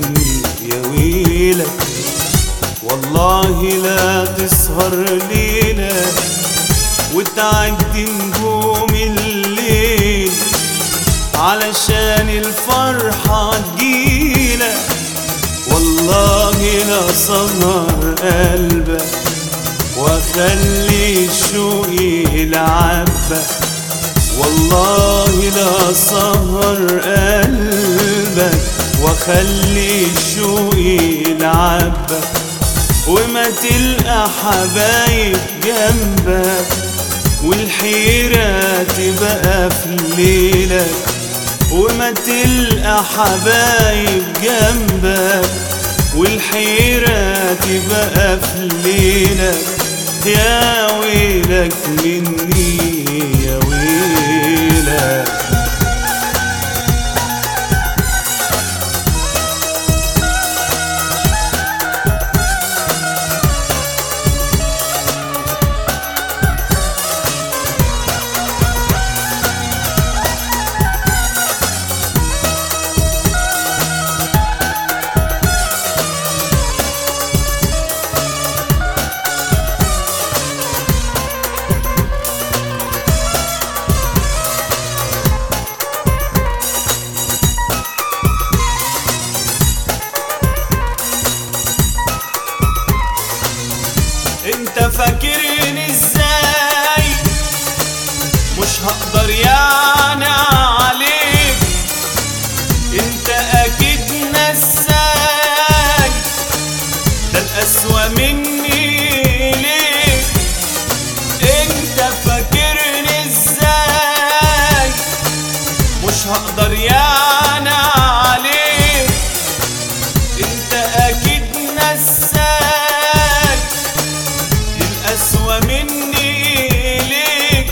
مني يا ويلك والله لا تسهر ليلة وتعدي نجوم الليل علشان الفرحة تجيلك والله لا سهر قلبك واخلي الشوق يلعبك والله لا سهر قلبك واخلي الشوق يلعبك وما تلقى حبايب جنبك والحيرة تبقى في ليلك وما تلقى حبايب جنبك والحيرة تبقى في ليلك يا ويلك مني يا ويلك انت فاكرني ازاي مش هقدر يعني عليك انت اكيد نساي ده الاسوأ مني ليك انت فاكرني ازاي مش هقدر يعني عليك انت اكيد نساي الأسوأ مني ليك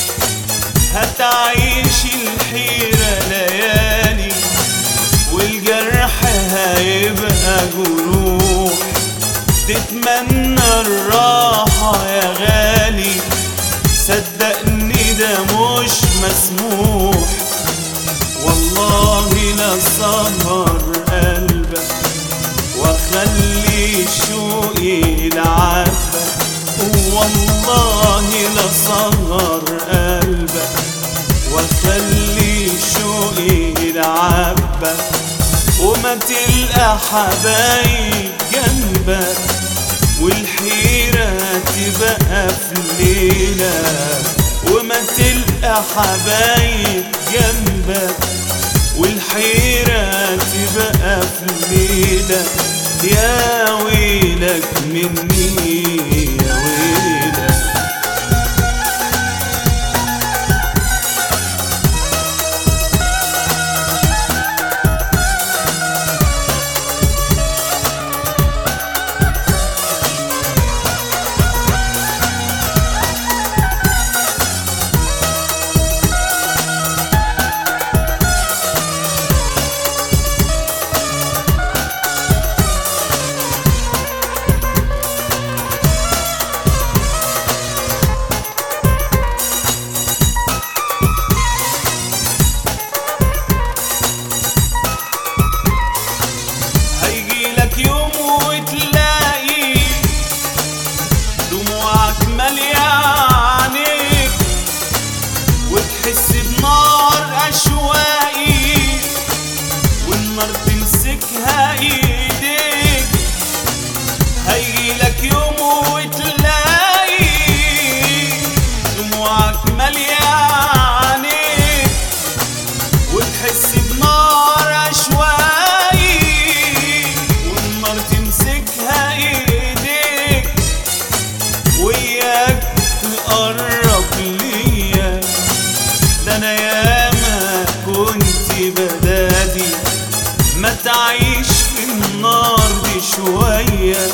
هتعيش الحيرة ليالي والجرح هيبقى جروح تتمنى الراحة يا غالي صدقني ده مش مسموح والله لا سهر قلبك واخلي الشوق يلعبك والله لا سهر قلبك واخلي الشوق يلعبك وما تلقى حبايب جنبك والحيرة تبقى في ليلك وما تلقى حبايب جنبك والحيرة تبقى في ليلك يا ويلك مني يا ويلك هيجيلك يوم وتلاقي دموعك مالية عينيك وتحس بنار أشواقي والنار تمسكها ايديك هيجيلك يوم وتلاقي دموعك مالية عينيك وتحس بنار أشواقي والنار تمسكها ايديك وياك تقرب ليا ده انا ياما كنت بدادي ما تعيش في النار دي شوية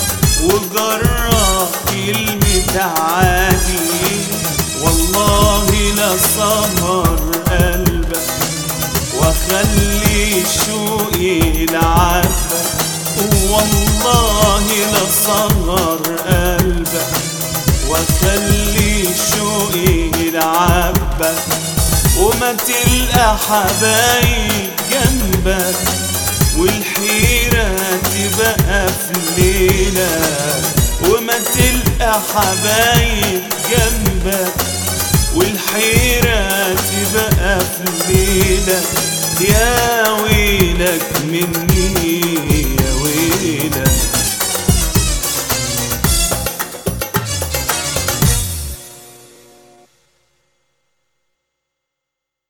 وجرب كلمة عادي والله لا سهر قلبك واخلي الشوق يلعبك والله لا سهر قلبك واخلي الشوق يلعبك وما تلقى حبايب جنبك والحيرة تبقى في ليلة وما تلقى حبايب جنبك والحيرة تبقى في ليلة يا ويلك مني